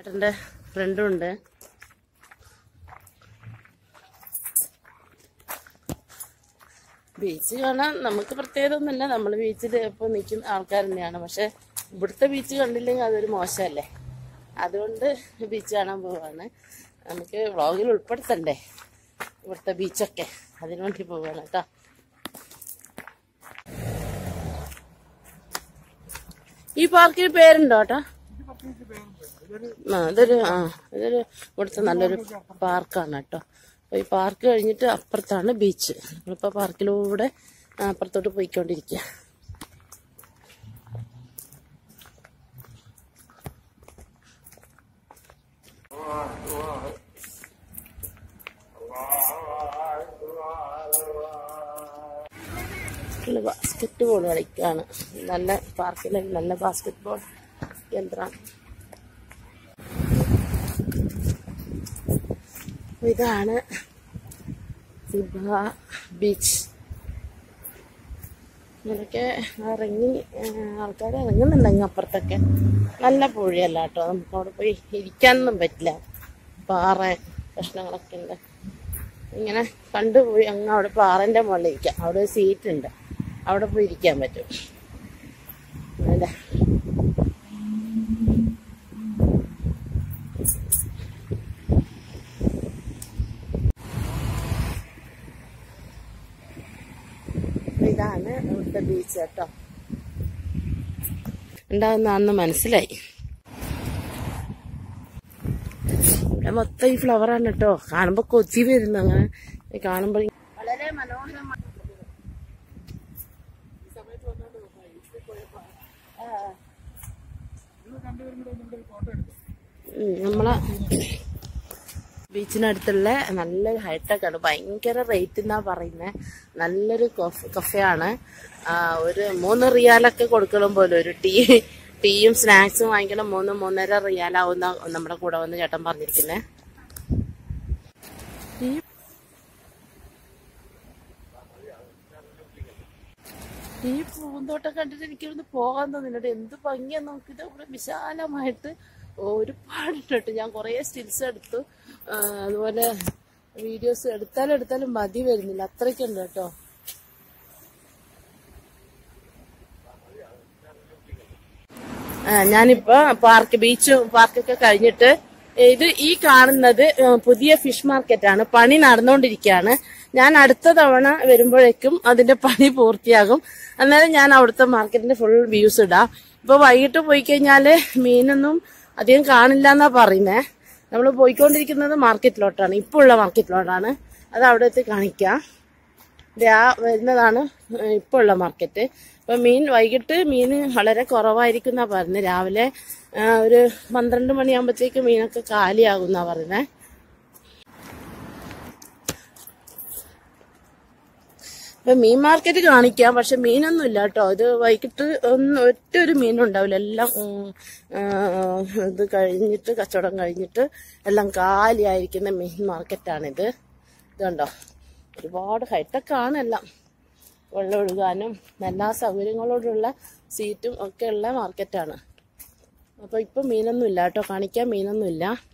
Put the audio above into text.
ചേട്ടൻ്റെ ഫ്രണ്ടും ഉണ്ട് ബീച്ച് കാണാൻ നമുക്ക് പ്രത്യേകത ഒന്നുമില്ല നമ്മൾ ബീച്ചിൽ ഇപ്പോൾ നിൽക്കുന്ന ആൾക്കാർ തന്നെയാണ് പക്ഷെ ഇവിടുത്തെ ബീച്ച് കണ്ടില്ലെങ്കിൽ അതൊരു മോശമല്ലേ അതുകൊണ്ട് ബീച്ച് കാണാൻ പോവാണ് നമുക്ക് വ്ളോഗിൽ ഉൾപ്പെടുത്തണ്ടേ ഇവിടുത്തെ ബീച്ചൊക്കെ അതിനു വേണ്ടി പോവാണ് കേട്ടോ ഈ പാർക്കിന് പേരുണ്ടോ കേട്ടോ ആ ഇതൊരു ആ ഇതൊരു ഇവിടുത്തെ നല്ലൊരു പാർക്കാണ് കേട്ടോ അപ്പൊ ഈ പാർക്ക് കഴിഞ്ഞിട്ട് അപ്പുറത്താണ് ബീച്ച് നമ്മളിപ്പോ പാർക്കിലൂടെ ആ, അപ്പുറത്തോട്ട് പോയിക്കൊണ്ടിരിക്കുക ബാസ്കറ്റ് ബോൾ കളിക്കാണ് നല്ല പാർക്കിലെ നല്ല ബാസ്കറ്റ് ബോൾ യന്ത്രമാണ് അപ്പൊ ഇതാണ് സിബ ബീച്ച് ഇങ്ങനെയൊക്കെ ഇറങ്ങി ആൾക്കാർ ഇറങ്ങുന്നുണ്ടെങ്കിൽ അപ്പുറത്തൊക്കെ നല്ല പുഴയല്ല കേട്ടോ നമുക്ക് അവിടെ പോയി ഇരിക്കാനൊന്നും പറ്റില്ല പാറ പ്രശ്നങ്ങളൊക്കെ ഉണ്ട് ഇങ്ങനെ കണ്ടുപോയി അങ്ങ് അവിടെ പാറന്റെ മുകളിൽ ഇരിക്കാം അവിടെ ഒരു സീറ്റ് ഉണ്ട് അവിടെ പോയി ഇരിക്കാൻ പറ്റും അല്ലേ അപ്പൊ ഇതാണ് ഇവിടുത്തെ ബീച്ച് കേട്ടോ ഉണ്ടാവുന്ന അന്ന് മനസ്സിലായി ഇവിടെ മൊത്തം ഈ ഫ്ലവറാണ് കേട്ടോ കാണുമ്പോ കൊച്ചി വരുന്നു അങ്ങനെ കാണുമ്പോ വളരെ മനോഹരമാണ് ഉം, നമ്മളെ ബീച്ചിനടുത്തുള്ള നല്ലൊരു ഹൈടെക് ആണ് ഭയങ്കര റേറ്റ് എന്നാ പറയുന്നത് നല്ലൊരു കഫയാണ് ഒരു മൂന്ന് റിയാലൊക്കെ കൊടുക്കണം പോലെ ഒരു ടീ ടീയും സ്നാക്സും വാങ്ങിക്കണം മൂന്ന് മൂന്നര റിയാലാവുന്ന നമ്മുടെ കൂടെ വന്ന് ചേട്ടൻ പറഞ്ഞിരിക്കുന്നേ ഈ ഈ പൂന്തോട്ടം കണ്ടിട്ട് എനിക്കൊന്ന് പോകാൻ തോന്നിട്ട് എന്ത് ഭംഗിയാ നോക്കിയത് ഇവിടെ വിശാലമായിട്ട് ഒരുപാടുണ്ട് കേട്ടോ ഞാൻ കുറേ സ്റ്റിൽസ് എടുത്തു ആ, അതുപോലെ വീഡിയോസ് എടുത്താലും എടുത്താലും മതി വരുന്നില്ല അത്രയ്ക്കുണ്ട് കേട്ടോ ആ, ഞാനിപ്പോ പാർക്ക് ബീച്ച് പാർക്കൊക്കെ കഴിഞ്ഞിട്ട് ഇത് ഈ കാണുന്നത് ഏ, പുതിയ ഫിഷ് മാർക്കറ്റാണ് പണി നടന്നുകൊണ്ടിരിക്കുകയാണ് ഞാൻ അടുത്ത തവണ വരുമ്പോഴേക്കും അതിന്റെ പണി പൂർത്തിയാകും അന്നേരം ഞാൻ അവിടുത്തെ മാർക്കറ്റിന്റെ ഫുൾ വ്യൂസ് ഇടാം ഇപ്പൊ വൈകിട്ട് പോയി കഴിഞ്ഞാല് മീനൊന്നും അധികം കാണില്ല എന്നാ പറയുന്നേ നമ്മൾ പോയിക്കൊണ്ടിരിക്കുന്നത് മാർക്കറ്റിലോട്ടാണ് ഇപ്പൊ ഉള്ള മാർക്കറ്റിലോട്ടാണ് അത് അവിടെ എത്തി കാണിക്കാം രാ വരുന്നതാണ് ഇപ്പോൾ ഉള്ള മാർക്കറ്റ് അപ്പൊ മീൻ വൈകിട്ട് മീൻ വളരെ കുറവായിരിക്കും എന്നാ പറയുന്നത് രാവിലെ ആ, ഒരു പന്ത്രണ്ട് മണിയാകുമ്പോഴത്തേക്ക് മീനൊക്കെ കാലിയാകും എന്നാ പറയുന്നത് ഇപ്പൊ മീൻ മാർക്കറ്റ് കാണിക്കാം പക്ഷെ മീനൊന്നും ഇല്ല കേട്ടോ ഇത് വൈകിട്ട് ഒന്നും ഒറ്റ ഒരു മീനും ഉണ്ടാവില്ല എല്ലാം ഉം, ആ, ഇത് കഴിഞ്ഞിട്ട് കച്ചവടം കഴിഞ്ഞിട്ട് എല്ലാം കാലിയായിരിക്കുന്ന മീൻ മാർക്കറ്റാണിത് ഇത് കണ്ടോ ഒരുപാട് ഹൈടെക് ആണ് എല്ലാം വെള്ളം ഒഴുകാനും എല്ലാ സൗകര്യങ്ങളോടുള്ള സീറ്റും ഒക്കെ ഉള്ള മാർക്കറ്റാണ് അപ്പൊ ഇപ്പൊ മീനൊന്നും ഇല്ല കേട്ടോ കാണിക്കാൻ മീനൊന്നും ഇല്ല